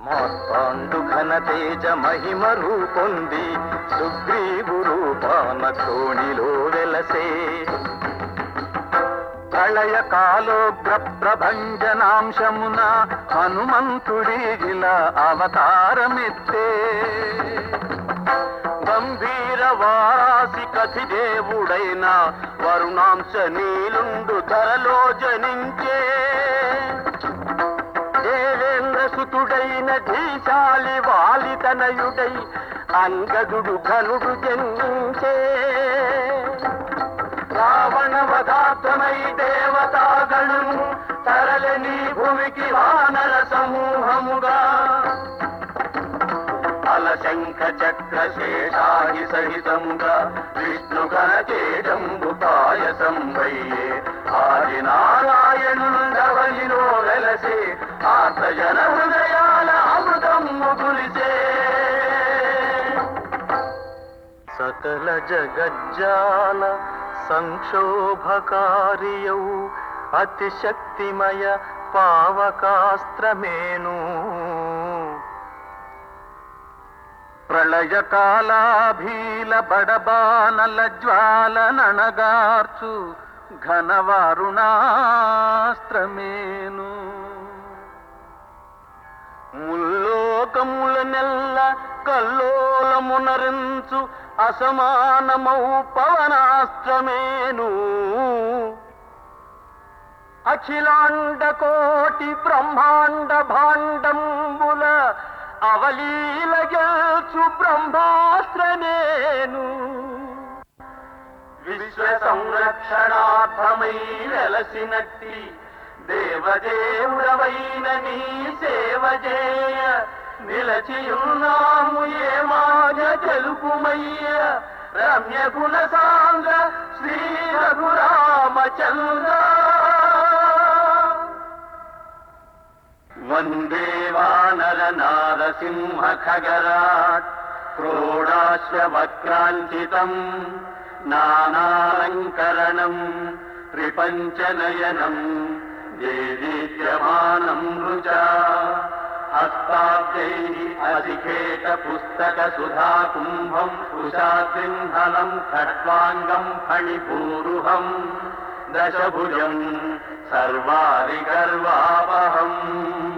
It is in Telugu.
మార్తాండు ఘన తేజ మహిమ రూపొంది సుగ్రీవు రూపాన కోణిలో వెలసే ప్రళయ కాలోగ్ర ప్రభంజనాంశమున హనుమంతుడి ఇలా అవతారమెత్తే గంభీర వారాసి కథి దేవుడైన వరుణాంశ నీలుండు ధరలో జనించే దేవేంద్ర సుతుడైన ధీశాలి వాలితనయుడై అంగదుడు ఘనుడు జన్మించే రావణ వధాత్మై దేవతాగణు తరలని భూమికి వానర సమూహముగా అలశంఖ చక్ర శేషాగి సహితముగా విష్ణు గణచేడంబు పాయసం వయ్యే ఆది నారాయణుండవనిలో వెలసే ఆత జన హృదయాల అమృతము గులిసే సకల జగజ్జాల సంక్షోభకారియౌ అతిశక్తిమయ పావకాస్త్రమేను ప్రళయకాలాభీల బడబానల జ్వాల నణగార్చు ఘనవారుణాస్త్రమేను ముల్లోకముల నెల్ల కల్లోలమునరించు అసమానమౌ పవనాస్త్రమేను అఖిలాండ కోటి బ్రహ్మాండ భాండంబుల అవలీల గెల్చు బ్రహ్మాస్త్రమేను విశ్వ సంరక్షణార్థమై వెలసినట్టి దేవదేవుడవైన నీ సేవ చేయ నిలచియున్నాము ఏ మాయ తెలుపుమయ్య రమ్య గుణ సాంద్ర శ్రీ రఘురామచంద్ర వందే వానర నారసింహ ఖగరాట్ క్రోడాశ్వక్రాంచితం నానాలంకరణం త్రిపంచనయనం దేదీప్యమానం రుచా హస్తాబ్దై అధికేట పుస్తక సుధా కుంభం కుశాసింహలం ఖట్వాంగం ఫణిపూరుహం దశభుజం సర్వారి గర్వాపహం